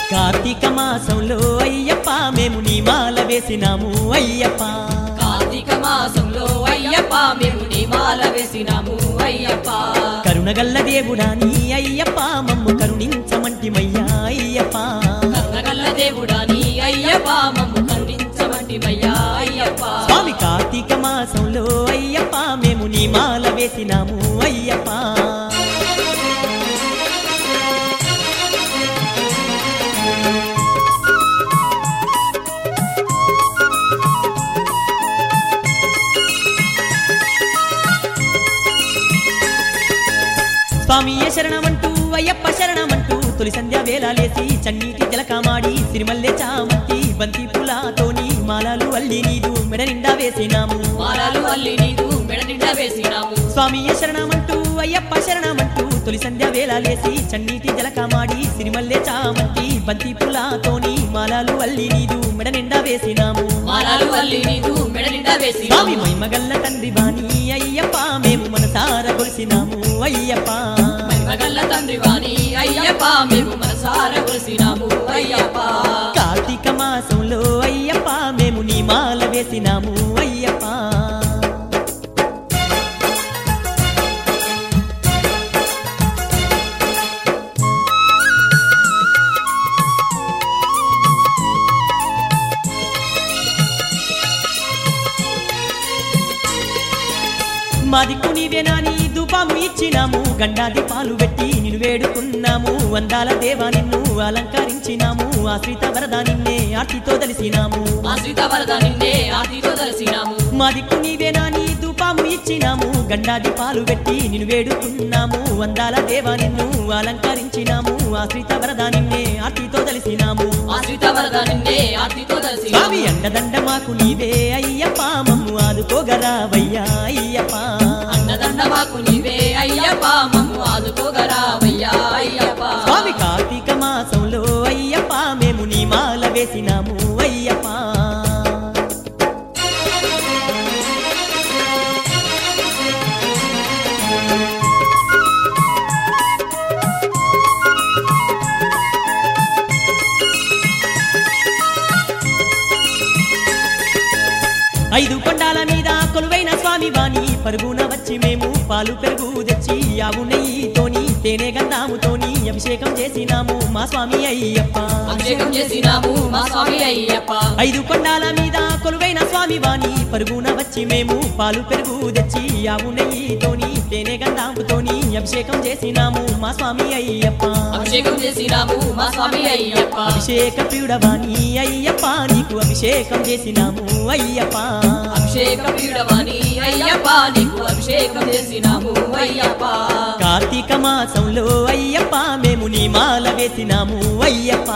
కార్తీక మాసంలో అయ్యప్ప మేము నీ మాల వేసినాము అయ్యప్ప కార్తీక మాసంలో అయ్యప్ప మేము నీ మాల వేసినాము అయ్యప్ప కరుణగల్ల దేవుడా నీ అయ్యప్ప మమ్ము కరుణించమంటిమయ్యా అయ్యప్ప కన్నగల్ల దేవుడా నీ అయ్యప్ప మమ్ము కరుణించమంటివయ్యా అయ్యప్ప స్వామి కార్తీక మాసంలో అయ్యప్ప మేము నీ మాల వేసినాము అయ్యప్ప స్వామియ శరణమంటూ అయ్యప్ప శరణమంటూ తొలి సంధ్య వేలాలేసి చన్నీటి జలకామాడి సిరిమల్లె చామంతి బంతి పూలతోని మాలలు అల్లి నీదు మెడ నిండా వేసినాము మాలలు అల్లి నీదు మెడ నిండా వేసినాము స్వామియ శరణమంటూ అయ్యప్ప శరణమంటూ తొలి సంధ్య వేలాలేసి చన్నీటి జలకామాడి సిరిమల్లె చామంతి బంతి పూలతోని మాలలు అల్లి నీదు మెడ నిండా వేసినాము మాలలు అల్లి నీదు మెడ నిండా స్వామి వేసినాము మైమగల్ల తండ్రి బాని అయ్యప్ప మేము మనసార కొలిసినాము అయ్యప్ప మగల్ల తండ్రి వాణి అయ్యప్ప మేము మనసార కొలిసినాము అయ్యప్ప కార్తీక మాసంలో అయ్యప్ప మేము నీ మాల వేసినాము అయ్యప్ప మా దిక్కు నీవేనాని ధూపము ఇచ్చినాము గండాది పాలు పెట్టి నిన్ను వేడుకున్నాము వందాల దేవా నిన్ను అలంకరించినాము ఆశ్రిత వరద నిన్నే ఆర్తితో దలిసినాము ఆశ్రిత వరద నిన్నే ఆతితో దర్శినాము మా దిక్కు నీవేనాని ధూపము ఇచ్చినాము గండాది పాలు పెట్టి నిన్ను వేడుకున్నాము వందాల దేవా నిన్ను అలంకరించినాము ఆశ్రిత వరద నిన్నే ఆర్తితో దలిసినాము ఆశ్రిత వరద నిన్నే ఆతితో స్వామి దర్శినాము అండదండ మాకు నీవే అయ్యప్ప మమ్ము ఆదుకోగరావయ్యా అయ్యప్ప అన్నదండ మాకు నీవే అయ్యప్ప మమ్ము ఆదుకోగరావయ్యా అయ్యప్ప స్వామి కార్తీక మాసంలో అయ్యప్ప మేము నీ మాల వేసినాము అయ్యప్ప ఐదు కొండాల మీద కొలువైన స్వామి వాణి పరుగున వచ్చి మేము పాలు పెరుగు తెచ్చి ఆవు నెయ్యితోని తేనె గంధాముతోని అభిషేకం చేసినాము మా స్వామి అయ్యప్ప అభిషేకం చేసినాము మా స్వామి అయ్యప్ప ఐదు కొండాల మీద కొలువైన స్వామి వాణి పరుగున వచ్చి మేము పాలు పెరుగు తెచ్చి ఆవు నెయ్యితోని తేనె గంధాముతోని అభిషేకం చేసినాము మా స్వామి అయ్యప్ప అభిషేకం చేసినాము మా స్వామి అయ్యప్ప అభిషేక ప్రియుడవాణి అయ్యప్ప నీకు అభిషేకం చేసినాము అయ్యప్ప అభిషేక పీడమని అయ్యప్ప నీకు అభిషేకం చేసినాము అయ్యప్ప కార్తీక మాసంలో అయ్యప్ప మేము నీ మాల వేసినాము అయ్యప్ప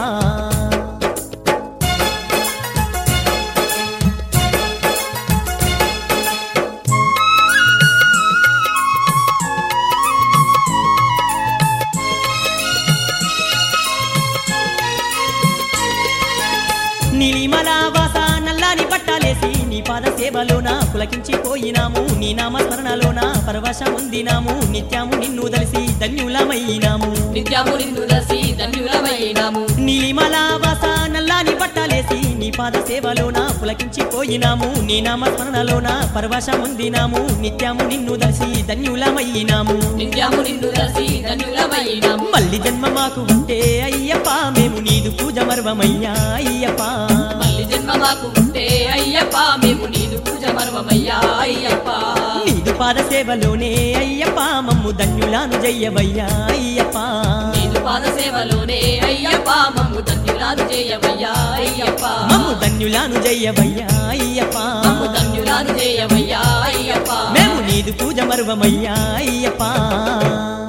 నీలిమల వాస నల్లాని పట్టాలేసి నీ పాద సేవలోన పులకించిపోయినాము నీ నామస్మరణలోన పరవశం ఉందినాము నిత్యము నిన్ను దలిసి ధన్యులమైనాము నిత్యము నిన్ను దర్శి ధన్యులమైనాము నీలిమల వాస నల్లాని పట్టాలేసి నీ పాద సేవలోన పులకించిపోయినాము నీ నామస్మరణలోన పరవశం ఉందినాము నిత్యము నిన్ను దలిసి ధన్యులమైనాము నిత్యము నిన్ను దర్శి ధన్యులమైనాము మళ్ళీ జన్మ మాకు ఉంటే అయ్యప్ప మేము నీదు పూజ మర్వమయ్యా అయ్యప్ప మళ్ళీ జన్మ మాకు ఉంటే అయ్యప్ప మేము నీదు పూజ మర్వమయ్యా అయ్యప్ప నీదు పాద సేవలోనే అయ్యప్ప మమ్ము ధన్యులాను జయ్యవయ్యా అయ్యప్ప నీదు పాద సేవలోనే అయ్యప్ప మమ్ము ధన్యులాను చేయవయ్యా అయ్యప్ప మమ్ము ధన్యులాను జయ్యవయ్యా అయ్యప్ప మమ్ము ధన్యులాను చేయవయ్యా అయ్యప్ప మేము నీదు పూజ మరువమయ్యా అయ్యప్ప